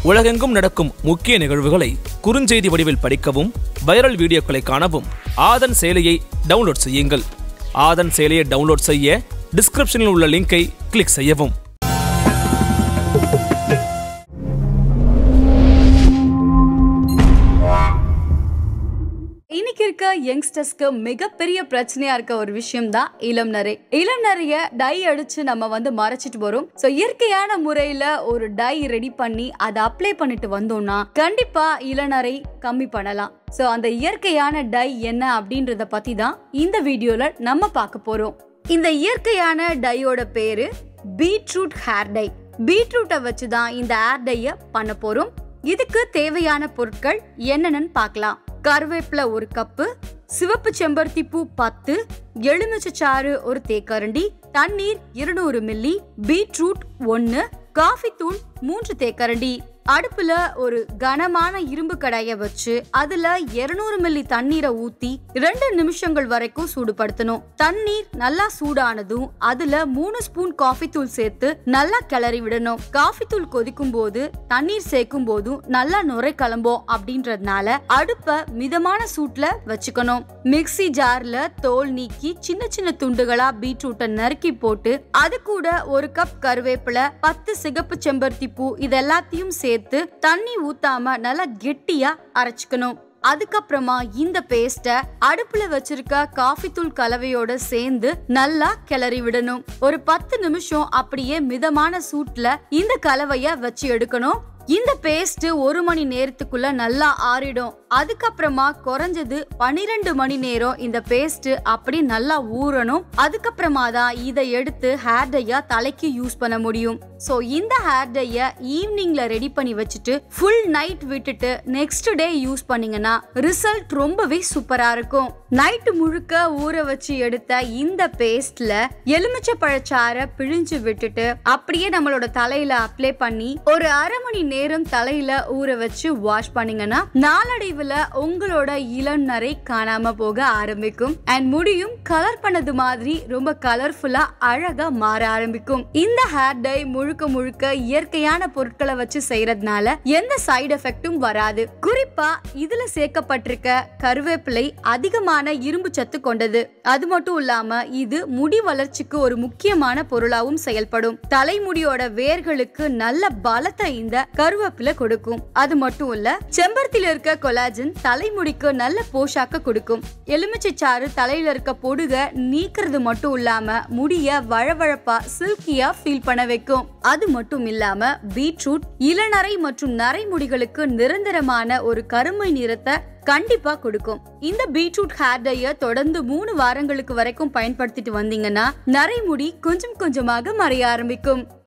உலகெங்கும் நடக்கும் முக்கிய நிகழ்வுகளை குறுஞ்செய்தி வடிவில் படிக்கவும் வைரல் வீடியோக்களை காணவும் ஆதன் செயலியை டவுன்லோட் செய்யுங்கள் ஆதன் செயலியை டவுன்லோட் செய்ய டிஸ்கிரிப்ஷனில் உள்ள லிங்கை கிளிக் செய்யவும் இன்னைக்கு இருக்க யங்ஸ்டர்ஸ்க்கு மிகப்பெரிய பிரச்சனையா இருக்க ஒரு விஷயம் தான் இளம் நரை இளம் நிறைய டை அடிச்சு நம்ம வந்து மறைச்சிட்டு வரோம் சோ இயற்கையான முறையில ஒரு டை ரெடி பண்ணி அதை அப்ளை பண்ணிட்டு வந்தோம்னா கண்டிப்பா இளநரை கம்மி பண்ணலாம் சோ அந்த இயற்கையான டை என்ன அப்படின்றத பத்தி தான் இந்த வீடியோல நம்ம பார்க்க போறோம் இந்த இயற்கையான டையோட பேரு பீட்ரூட் ஹேர் டை பீட்ரூட்டை வச்சு தான் இந்த ஹேர் டைய பண்ண போறோம் இதுக்கு தேவையான பொருட்கள் என்னென்னு பார்க்கலாம் கருவேப்பிலை ஒரு கப்பு சிவப்பு செம்பருத்தி பூ பத்து எலுமிச்சைச்சாறு ஒரு தேக்கரண்டி தண்ணீர் இருநூறு மில்லி பீட்ரூட் ஒன்னு காஃபி தூள் மூன்று தேக்கரண்டி அடுப்புல ஒரு கனமான இரும்பு கடாய வச்சு அதுல 200 மில்லி தண்ணீரை ஊத்தி ரெண்டு நிமிஷங்கள் வரைக்கும் சூடுபடுத்தணும் தண்ணீர் நல்லா சூடானதும் அதுல மூணு ஸ்பூன் காஃபி தூள் சேர்த்து நல்லா கிளறி விடணும் காஃபி தூள் கொதிக்கும் போது தண்ணீர் சேர்க்கும் போதும் நல்லா நுரை கிளம்போம் அப்படின்றதுனால அடுப்ப மிதமான சூட்ல வச்சுக்கணும் மிக்ஸி ஜார்ல தோல் நீக்கி சின்ன சின்ன துண்டுகளா பீட்ரூட்டை நறுக்கி போட்டு அது கூட ஒரு கப் கருவேப்பிலை பத்து சிகப்பு செம்பருத்தி பூ இது எல்லாத்தையும் சேர்த்து தண்ணி ஊத்தாம நல்லா கெட்டியா அரைச்சுக்கணும் அதுக்கப்புறமா இந்த பேஸ்ட அடுப்புல வச்சிருக்க காஃபி தூள் கலவையோட சேர்ந்து நல்லா கிளறி விடணும் ஒரு பத்து நிமிஷம் அப்படியே மிதமான சூட்ல இந்த கலவைய வச்சு எடுக்கணும் இந்த பேஸ்ட் ஒரு மணி நேரத்துக்குள்ள நல்லா ஆறிடும் அதுக்கப்புறமா குறைஞ்சது பன்னிரெண்டு மணி நேரம் இந்த பேஸ்ட் அப்படி நல்லா ஊறணும் அதுக்கப்புறமா தான் இதை எடுத்து ஹேர் டையா தலைக்கு யூஸ் பண்ண முடியும் சோ இந்த ஹேர் டைய ஈவினிங்ல ரெடி பண்ணி வச்சுட்டு ஃபுல் நைட் விட்டுட்டு நெக்ஸ்ட் டே யூஸ் பண்ணீங்கன்னா ரிசல்ட் ரொம்பவே சூப்பரா இருக்கும் நைட்டு முழுக்க ஊற வச்சு எடுத்த இந்த பேஸ்ட்ல எலுமிச்சை பழச்சாரை பிழிஞ்சு விட்டுட்டு அப்படியே நம்மளோட தலையில அப்ளை பண்ணி ஒரு அரை மணி நேரம் தலையில ஊற வச்சு வாஷ் பண்ணீங்கன்னா நாளடைவுல உங்களோட இளம் நரை காணாம போக ஆரம்பிக்கும் அண்ட் முடியும் கலர் பண்ணது மாதிரி ரொம்ப கலர்ஃபுல்லா அழகா மாற ஆரம்பிக்கும் இந்த ஹேர் டை முழுக்க முழுக்க இயற்கையான பொருட்களை வச்சு செய்யறதுனால எந்த சைடு எஃபெக்டும் வராது குறிப்பா இதுல சேர்க்கப்பட்டிருக்க கருவேப்பிலை அதிகமான இரும்பு சத்து கொண்டது அது மட்டும் இல்லாம இது முடி வளர்ச்சிக்கு ஒரு முக்கியமான பொருளாவும் செயல்படும் தலைமுடியோட வேர்களுக்கு நல்ல பலத்தை இந்த கருவேப்பிலை கொடுக்கும் அது மட்டும் இல்ல செம்பருத்தில இருக்க கொலாஜன் தலைமுடிக்கு நல்ல போஷாக்க கொடுக்கும் எலுமிச்சை சாறு தலையில இருக்க பொடுக நீக்கிறது மட்டும் இல்லாம முடிய வழவழப்பா சில்கியா ஃபீல் பண்ண வைக்கும் அது மட்டும் இல்லாம பீட்ரூட் இளநரை மற்றும் நரைமுடிகளுக்கு நிரந்தரமான ஒரு கருமை நிறத்தை கண்டிப்பா கொடுக்கும் இந்த பீட்ரூட் ஹேர் டைய தொடர்ந்து மூணு வாரங்களுக்கு வரைக்கும் பயன்படுத்திட்டு வந்தீங்கன்னா நரைமுடி கொஞ்சம் கொஞ்சமாக மறைய ஆரம்பிக்கும்